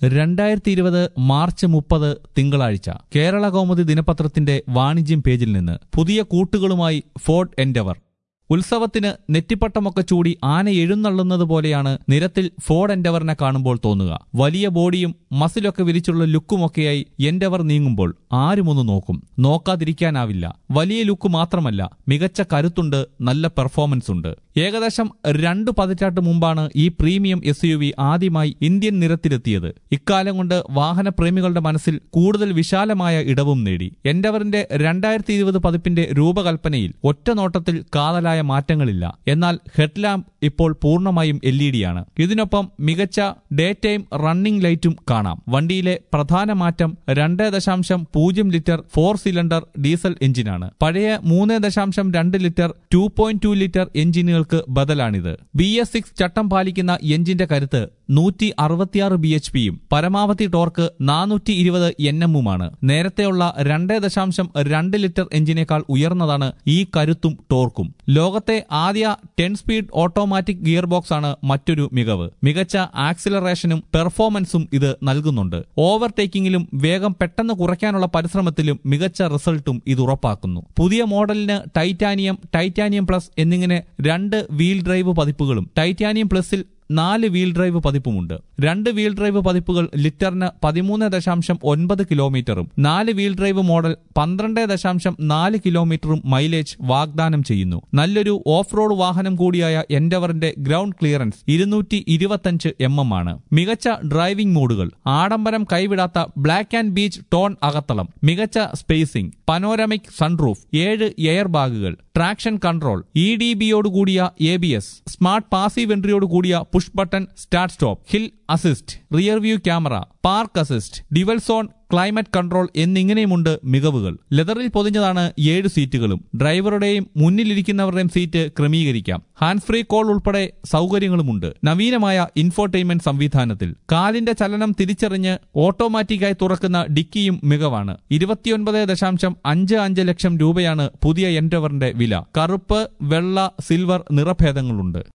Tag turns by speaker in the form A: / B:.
A: രണ്ടായിരത്തി ഇരുപത് മാർച്ച് മുപ്പത് തിങ്കളാഴ്ച കേരള കൗമുദി ദിനപത്രത്തിന്റെ വാണിജ്യം പേജിൽ നിന്ന് പുതിയ കൂട്ടുകളുമായി ഫോർഡ് എൻഡവർ ഉത്സവത്തിന് നെറ്റിപ്പട്ടമൊക്കെ ചൂടി ആന എഴുന്നള്ളുന്നത് പോലെയാണ് നിരത്തിൽ ഫോർഡ് എൻഡവറിനെ കാണുമ്പോൾ തോന്നുക വലിയ ബോഡിയും മസിലൊക്കെ വിരിച്ചുള്ള ലുക്കുമൊക്കെയായി എൻഡവർ നീങ്ങുമ്പോൾ ആരുമൊന്ന് നോക്കും നോക്കാതിരിക്കാനാവില്ല വലിയ ലുക്ക് മാത്രമല്ല മികച്ച കരുത്തുണ്ട് നല്ല പെർഫോമൻസ് ഉണ്ട് ഏകദേശം രണ്ടു പതിറ്റാണ്ട് മുമ്പാണ് ഈ പ്രീമിയം എസ് യു വി ആദ്യമായി ഇന്ത്യൻ നിരത്തിലെത്തിയത് ഇക്കാലം കൊണ്ട് വാഹന പ്രേമികളുടെ മനസ്സിൽ കൂടുതൽ വിശാലമായ ഇടവും നേടി എൻഡവറിന്റെ രണ്ടായിരത്തി ഇരുപത് പതിപ്പിന്റെ രൂപകൽപ്പനയിൽ ഒറ്റ നോട്ടത്തിൽ കാതലായ മാറ്റങ്ങളില്ല എന്നാൽ ഹെഡ്ലാമ്പ് ഇപ്പോൾ പൂർണ്ണമായും എൽ ഇ ഡി ആണ് ഇതിനൊപ്പം മികച്ച ഡേ ടൈം റണ്ണിംഗ് ലൈറ്റും കാണാം വണ്ടിയിലെ പ്രധാന മാറ്റം രണ്ട് ദശാംശം പൂജ്യം ലിറ്റർ ഫോർ സിലിണ്ടർ ഡീസൽ എഞ്ചിനാണ് പഴയ മൂന്ന് ദശാംശം രണ്ട് litre two point two litre എഞ്ചിനുകൾക്ക് ബദലാണിത് ബി എസ് സിക്സ് ചട്ടം പാലിക്കുന്ന എഞ്ചിന്റെ കരുത്ത് നൂറ്റി അറുപത്തിയാറ് ബി എച്ച് പിയും പരമാവധി ടോർക്ക് നാനൂറ്റി ഇരുപത് എൻ എമ്മുമാണ് നേരത്തെയുള്ള രണ്ട് ദശാംശം രണ്ട് ലിറ്റർ എഞ്ചിനേക്കാൾ ഉയർന്നതാണ് ഈ കരുത്തും ടോർക്കും ലോകത്തെ ആദ്യ ten speed automatic gearbox ആണ് മറ്റൊരു മികവ് മികച്ച ആക്സിലറേഷനും പെർഫോമൻസും ഇത് നൽകുന്നുണ്ട് ഓവർടേക്കിംഗിലും വേഗം പെട്ടെന്ന് കുറയ്ക്കാനുള്ള പരിശ്രമത്തിലും മികച്ച റിസൾട്ടും ഇത് ഉറപ്പാക്കുന്നു പുതിയ മോഡലിന് ടൈറ്റാനിയം ടൈറ്റാനിയം പ്ലസ് എന്നിങ്ങനെ രണ്ട് വീൽ ഡ്രൈവ് പതിപ്പുകളും ടൈറ്റാനിയം പ്ലസിൽ നാല് വീൽ ഡ്രൈവ് പതിപ്പുമുണ്ട് രണ്ട് വീൽ ഡ്രൈവ് പതിപ്പുകൾ ലിറ്ററിന് പതിമൂന്ന് ദശാംശം ഒൻപത് കിലോമീറ്ററും നാല് വീൽ ഡ്രൈവ് മോഡൽ പന്ത്രണ്ട് ദശാംശം നാല് കിലോമീറ്ററും മൈലേജ് വാഗ്ദാനം ചെയ്യുന്നു നല്ലൊരു ഓഫ് റോഡ് വാഹനം കൂടിയായ എൻഡവറിന്റെ ഗ്രൗണ്ട് ക്ലിയറൻസ് ഇരുന്നൂറ്റി ഇരുപത്തഞ്ച് എം എം ആണ് മികച്ച ഡ്രൈവിംഗ് മോഡുകൾ ആഡംബരം കൈവിടാത്ത ബ്ലാക്ക് ആൻഡ് ബീച്ച് ടോൺ അകത്തളം മികച്ച സ്പേസിംഗ് പനോരമിക് സൺറൂഫ് ഏഴ് എയർ ബാഗുകൾ ട്രാക്ഷൻ കൺട്രോൾ ഇ ഡി ബിയോട് കൂടിയ A B S smart passive എൻട്രിയോട് കൂടിയ push button start stop hill assist rear view camera park assist dual zone climate control എന്നിങ്ങനെയുമുണ്ട് മികവുകൾ ലെതറിൽ പൊതിഞ്ഞതാണ് ഏഴ് സീറ്റുകളും ഡ്രൈവറുടെയും മുന്നിലിരിക്കുന്നവരുടെയും സീറ്റ് ക്രമീകരിക്കാം ഹാൻഡ് ഫ്രീ കോൾ ഉൾപ്പെടെ സൗകര്യങ്ങളുമുണ്ട് നവീനമായ ഇൻഫോർടൈൻമെന്റ് സംവിധാനത്തിൽ കാലിന്റെ ചലനം തിരിച്ചറിഞ്ഞ് ഓട്ടോമാറ്റിക്കായി തുറക്കുന്ന ഡിക്കിയും മികവാണ് ഇരുപത്തിയൊൻപത് ദശാംശം അഞ്ച് അഞ്ച് ലക്ഷം രൂപയാണ് പുതിയ എൻഡവറിന്റെ വില കറുപ്പ് വെള്ള സിൽവർ നിറഭേദങ്ങളുണ്ട്